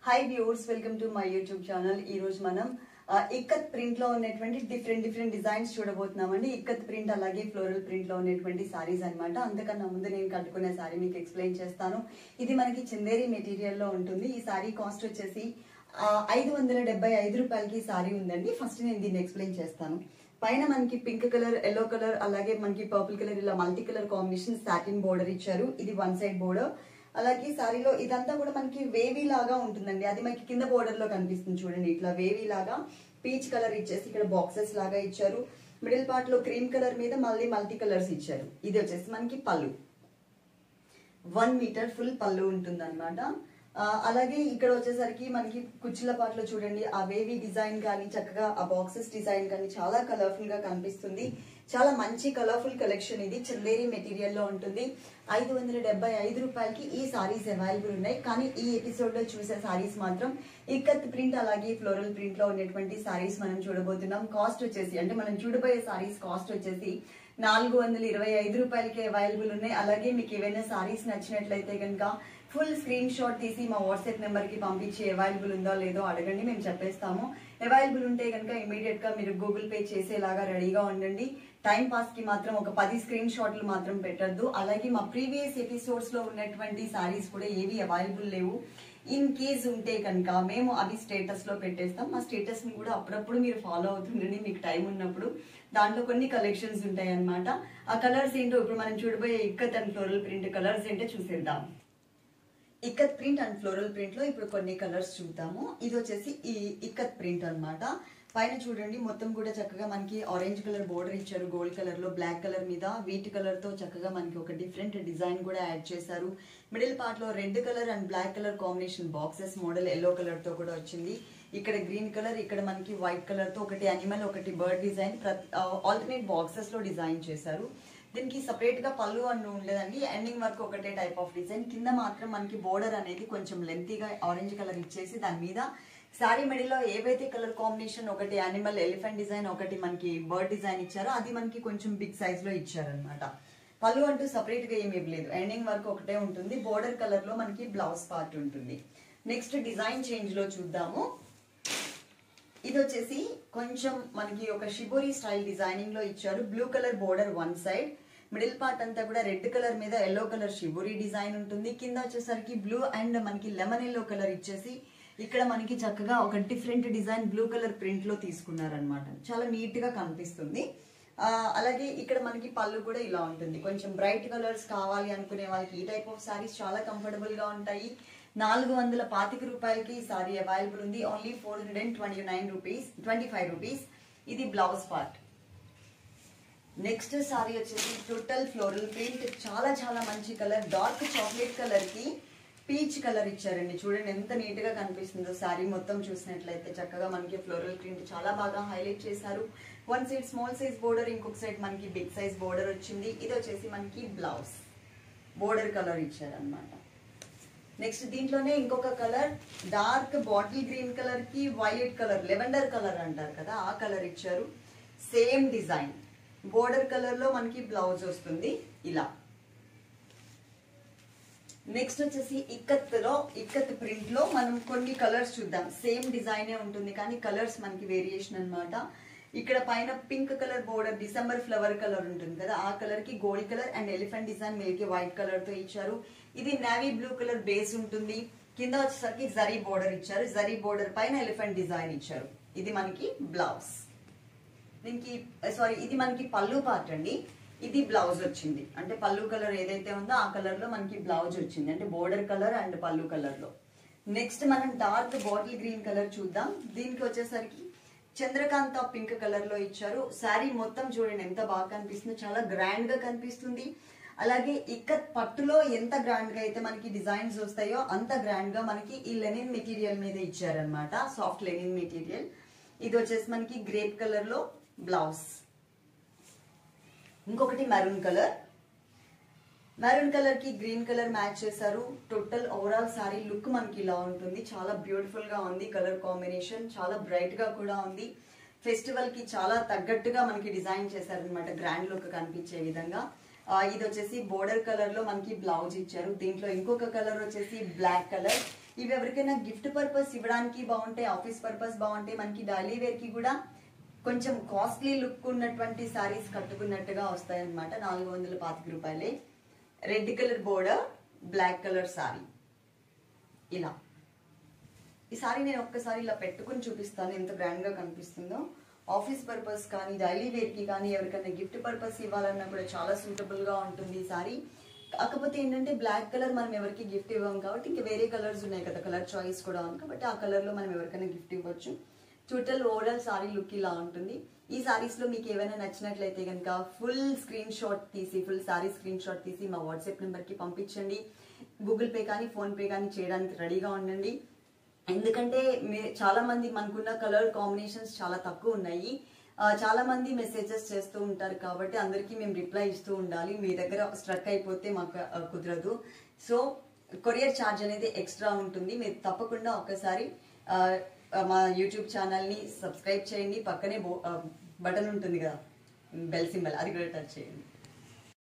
hi viewers welcome to my YouTube channel ఈ రోజు మనం ఆ, ఇక్కత్ ప్రింట్ లో ఉన్నటువంటి డిఫరెంట్ డిఫరెంట్ డిజైన్స్ చూడబోతున్నామండి ఇక్కత్ ప్రింట్ అలాగే ఫ్లోరల్ ప్రింట్ లో ఉన్నటువంటి సారీస్ అన్నమాట అంతకన్నా ముందు నేను కట్టుకునే సారీ మీకు ఎక్స్ప్లెయిన్ చేస్తాను ఇది మనకి చందేరి మెటీరియల్ లో ఉంటుంది ఈ సారీ కాస్ట్ వచ్చేసి ఐదు వందల డెబ్బై ఐదు రూపాయలకి ఈ సారీ ఉందండి ఫస్ట్ నేను దీన్ని ఎక్స్ప్లెయిన్ చేస్తాను పైన మనకి పింక్ కలర్ ఎల్లో కలర్ అలాగే మనకి పర్పుల్ కలర్ ఇలా multi colour combination satin border ఇచ్చారు ఇది వన్ సైడ్ బోర్డర్ అలాగే సారీలో ఇదంతా కూడా మనకి వేవీ లాగా ఉంటుందండి అది మనకి కింద బోర్డర్ లో కనిపిస్తుంది చూడండి ఇట్లా వేవీ లాగా పీచ్ కలర్ ఇచ్చేసి ఇక్కడ బాక్సెస్ లాగా ఇచ్చారు మిడిల్ పార్ట్ లో క్రీమ్ కలర్ మీద మళ్ళీ మల్టీ కలర్స్ ఇచ్చారు ఇది వచ్చేసి మనకి పళ్ళు వన్ మీటర్ ఫుల్ పళ్ళు ఉంటుంది అనమాట అలాగే ఇక్కడ వచ్చేసరికి మనకి కుచ్చుల పాటలో చూడండి ఆ వేవీ డిజైన్ కానీ చక్కగా ఆ బాక్సెస్ డిజైన్ కానీ చాలా కలర్ఫుల్ గా కనిపిస్తుంది చాలా మంచి కలర్ఫుల్ కలెక్షన్ ఇది చందేరి మెటీరియల్ లో ఉంటుంది ఐదు వందల డెబ్బై ఐదు రూపాయలకి ఈ సారీస్ అవైలబుల్ ఉన్నాయి కానీ ఈ ఎపిసోడ్ లో చూసే సారీస్ మాత్రం ఇక్కత్ ప్రింట్ అలాగే ఫ్లోరల్ ప్రింట్ లో ఉన్నటువంటి సారీస్ మనం చూడబోతున్నాం కాస్ట్ వచ్చేసి అంటే మనం చూడబోయే సారీస్ కాస్ట్ వచ్చేసి నాలుగు వందల ఇరవై ఐదు రూపాయలకి అవైలబుల్ ఉన్నాయి అలాగే మీకు ఏవైనా సారీస్ నచ్చినట్లయితే కనుక ఫుల్ స్క్రీన్ షాట్ తీసి మా వాట్సాప్ నెంబర్ కి పంపించి అవైలబుల్ ఉందో లేదో అడగండి మేము చెప్పేస్తాము అవైలబుల్ ఉంటే కనుక ఇమీడియట్ గా మీరు గూగుల్ పే చేసేలాగా రెడీగా ఉండండి టైం పాస్ కి మాత్రం ఒక పది స్క్రీన్ షాట్లు మాత్రం పెట్టద్దు అలాగే మా ప్రీవియస్ ఎపిసోడ్స్ లో ఉన్నటువంటి సారీస్ కూడా ఏవి అవైలబుల్ లేవు ఇన్ కేస్ ఉంటే కనుక మేము అవి స్టేటస్ లో పెట్టేస్తాం మా స్టేటస్ ని కూడా అప్పుడప్పుడు మీరు ఫాలో అవుతుండండి మీకు టైం ఉన్నప్పుడు దాంట్లో కొన్ని కలెక్షన్స్ ఉంటాయి అన్నమాట ఆ కలర్స్ ఏంటో ఇప్పుడు మనం చూడబోయే ikat and floral print colours ఏంటో చూసేద్దాం ikat print and floral print లో ఇప్పుడు కొన్ని కలర్స్ చూద్దాము ఇది వచ్చేసి ఈ ఇక్కత్ ప్రింట్ అన్నమాట పైన చూడండి మొత్తం కూడా చక్కగా మనకి ఆరెంజ్ కలర్ బోర్డర్ ఇచ్చారు గోల్డ్ కలర్ లో బ్లాక్ కలర్ మీద వీట్ కలర్ తో చక్కగా మనకి ఒక డిఫరెంట్ డిజైన్ కూడా యాడ్ చేశారు మిడిల్ పార్ట్ లో red colour and black colour combination boxes model yellow colour తో కూడా వచ్చింది ఇక్కడ గ్రీన్ కలర్ ఇక్కడ మనకి వైట్ కలర్ తో ఒకటి అనిమల్ ఒకటి బర్డ్ డిజైన్ ఆల్టర్నేట్ బాక్సెస్ లో డిజైన్ చేశారు దీనికి సపరేట్ గా పళ్ళు అని ఉండలేదండి ఎండింగ్ వరకు ఒకటే టైప్ ఆఫ్ డిజైన్ కింద మాత్రం మనకి బోర్డర్ అనేది కొంచెం లెంతీగా ఆరెంజ్ కలర్ ఇచ్చేసి దాని మీద శారీ మిడిలో ఏవైతే కలర్ కాంబినేషన్ ఒకటి యానిమల్ ఎలిఫెంట్ డిజైన్ ఒకటి మనకి బర్డ్ డిజైన్ ఇచ్చారో అది మనకి కొంచెం బిగ్ సైజ్ లో ఇచ్చారనమాట పళ్ళు అంటూ సపరేట్ గా ఏమి ఇవ్వలేదు ఎండింగ్ వరకు ఒకటే ఉంటుంది బోర్డర్ కలర్ లో మనకి బ్లౌజ్ పార్ట్ ఉంటుంది నెక్స్ట్ డిజైన్ చేంజ్ లో చూద్దాము ఇది వచ్చేసి కొంచెం మనకి ఒక షిబోరి స్టైల్ డిజైనింగ్ లో ఇచ్చారు blue colour border one side middle part అంతా కూడా రెడ్ కలర్ మీద ఎల్లో కలర్ షిబోరి డిజైన్ ఉంటుంది కింద వచ్చేసరికి బ్లూ అండ్ మనకి లెమన్ ఎల్లో కలర్ ఇచ్చేసి ఇక్కడ మనకి చక్కగా ఒక different design blue colour print లో తీసుకున్నారనమాట చాలా నీట్ గా కనిపిస్తుంది ఆ, అలాగే ఇక్కడ మనకి పళ్ళు కూడా ఇలా ఉంటుంది కొంచెం బ్రైట్ కలర్స్ కావాలి అనుకునే వాళ్ళకి ఈ టైప్ ఆఫ్ సారీస్ చాలా కంఫర్టబుల్ గా ఉంటాయి నాలుగు వందల పాతిక రూపాయలకి ఈ సారీ అవైలబుల్ ఉంది only four hundred and twenty nine rupees twenty five rupees ఇది బ్లౌజ్ పార్ట్ నెక్స్ట్ సారీ వచ్చేసి టోటల్ ఫ్లోరల్ ప్రింట్ చాలా చాలా మంచి కలర్ డార్క్ చాక్లెట్ కలర్ కి పీచ్ కలర్ ఇచ్చారండి చూడండి ఎంత నీట్ గా కనిపిస్తుందో సారీ మొత్తం చూసినట్లయితే చక్కగా మనకి ఫ్లోరల్ ప్రింట్ చాలా బాగా హైలైట్ చేశారు one side small size border ఇంకొక సైడ్ మనకి బిగ్ సైజ్ బోర్డర్ వచ్చింది ఇది వచ్చేసి మనకి బ్లౌజ్ బోర్డర్ కలర్ ఇచ్చారనమాట నెక్స్ట్ దీంట్లోనే ఇంకొక colour dark bottle green colour కి వైలెట్ కలర్ లెవెండర్ కలర్ అంటారు కదా ఆ కలర్ ఇచ్చారు సేమ్ డిజైన్ బోర్డర్ కలర్ లో మనకి బ్లౌజ్ వస్తుంది ఇలా నెక్స్ట్ వచ్చేసి ఇక్కత్ లో ఇక్కత్ ప్రింట్ లో మనం కొన్ని కలర్స్ చూద్దాం సేమ్ డిజైనే ఉంటుంది కానీ కలర్స్ మనకి వేరియేషన్ అన్నమాట ఇక్కడ పైన pink colour border December flower colour ఉంటుంది కదా ఆ కలర్ కి gold colour and elephant design milky white colour తో ఇచ్చారు ఇది నావీ బ్లూ కలర్ బేస్ ఉంటుంది కింద వచ్చేసరికి జరీ బోర్డర్ ఇచ్చారు జరీ బోర్డర్ పైన ఎలిఫెంట్ డిజైన్ ఇచ్చారు ఇది మనకి బ్లౌజ్ దీనికి సారీ ఇది మనకి పళ్ళు పార్ట్ అండి ఇది బ్లౌజ్ వచ్చింది అంటే పళ్ళు కలర్ ఏదైతే ఉందో ఆ కలర్ లో మనకి బ్లౌజ్ వచ్చింది అంటే బోర్డర్ కలర్ అండ్ పళ్ళు కలర్ లో నెక్స్ట్ మనం డార్క్ బాటిల్ గ్రీన్ కలర్ చూద్దాం దీనికి వచ్చేసరికి చంద్రకాంత పింక్ కలర్ లో ఇచ్చారు శారీ మొత్తం చూడండి ఎంత బాగా కనిపిస్తుందో చాలా గ్రాండ్ గా కనిపిస్తుంది అలాగే ఇక్కత్ పట్టులో ఎంత గ్రాండ్ గా అయితే మనకి డిజైన్స్ వస్తాయో అంత గ్రాండ్ గా మనకి ఈ లెనిన్ మెటీరియల్ మీద ఇచ్చారనమాట సాఫ్ట్ లెనిన్ మెటీరియల్ ఇది వచ్చేసి మనకి గ్రేప్ కలర్ లో బ్లౌజ్ ఇంకొకటి మెరూన్ కలర్ మెరూన్ కలర్ కి గ్రీన్ కలర్ మ్యాచ్ చేశారు టోటల్ ఓవరాల్ సారీ లుక్ మనకి ఇలా ఉంటుంది చాలా బ్యూటిఫుల్ గా ఉంది కలర్ కాంబినేషన్ చాలా బ్రైట్ గా కూడా ఉంది ఫెస్టివల్ కి చాలా తగ్గట్టుగా మనకి డిజైన్ చేశారనమాట గ్రాండ్ లుక్ కనిపించే విధంగా ఆ, ఇది వచ్చేసి బోర్డర్ కలర్ లో మనకి బ్లౌజ్ ఇచ్చారు దీంట్లో ఇంకొక కలర్ వచ్చేసి బ్లాక్ కలర్ ఇవి ఎవరికైనా గిఫ్ట్ పర్పస్ ఇవ్వడానికి బాగుంటాయి ఆఫీస్ పర్పస్ బాగుంటాయి మనకి డైలీ వేర్ కి కూడా కొంచెం కాస్ట్లీ లుక్ ఉన్నటువంటి సారీస్ కట్టుకున్నట్టుగా వస్తాయి అనమాట నాలుగు వందల పాతిక రూపాయలే red colour border black colour sari ఇలా ఈ సారీ నేను ఒక్కసారి ఇలా పెట్టుకుని చూపిస్తాను ఎంత గ్రాండ్ గా కనిపిస్తుందో ఆఫీస్ పర్పస్ కానీ డైలీ వేర్ కి కానీ ఎవరికైనా గిఫ్ట్ పర్పస్ ఇవ్వాలన్నా కూడా చాలా సూటబుల్ గా ఉంటుంది ఈ సారీ కాకపోతే ఏంటంటే బ్లాక్ కలర్ మనం ఎవరికి గిఫ్ట్ ఇవ్వం కాబట్టి ఇంకా వేరే కలర్స్ ఉన్నాయి కదా కలర్ చాయిస్ కూడా ఉంది కాబట్టి ఆ కలర్ లో మనం ఎవరికైనా గిఫ్ట్ ఇవ్వచ్చు టోటల్ ఓవరాల్ సారీ లుక్ ఇలా ఉంటుంది ఈ సారీస్ లో మీకు ఏమైనా నచ్చినట్లయితే కనుక ఫుల్ స్క్రీన్ షాట్ తీసి ఫుల్ సారీ స్క్రీన్ షాట్ తీసి మా వాట్సాప్ నెంబర్ కి పంపించండి గూగుల్ పే కానీ ఫోన్ పే కానీ చేయడానికి రెడీగా ఉండండి ఎందుకంటే మే- చాలా మంది మనకున్న కలర్ కాంబినేషన్స్ చాలా తక్కువ ఉన్నాయి ఆ, చాలా మంది మెసేజెస్ చేస్తూ ఉంటారు కాబట్టి అందరికీ మేము రిప్లై ఇస్తూ ఉండాలి మీ దగ్గర స్ట్రక్ అయిపోతే మాకు ఆ, కుదరదు సో కొరియర్ ఛార్జ్ అనేది ఎక్స్ట్రా ఉంటుంది మీరు తప్పకుండా ఒక్కసారి ఆ, ఆ, మా యూట్యూబ్ ఛానల్ని సబ్స్క్రైబ్ చేయండి పక్కనే బటన్ ఉంటుంది కదా బెల్ సింబల్ అది కూడా టచ్ చేయండి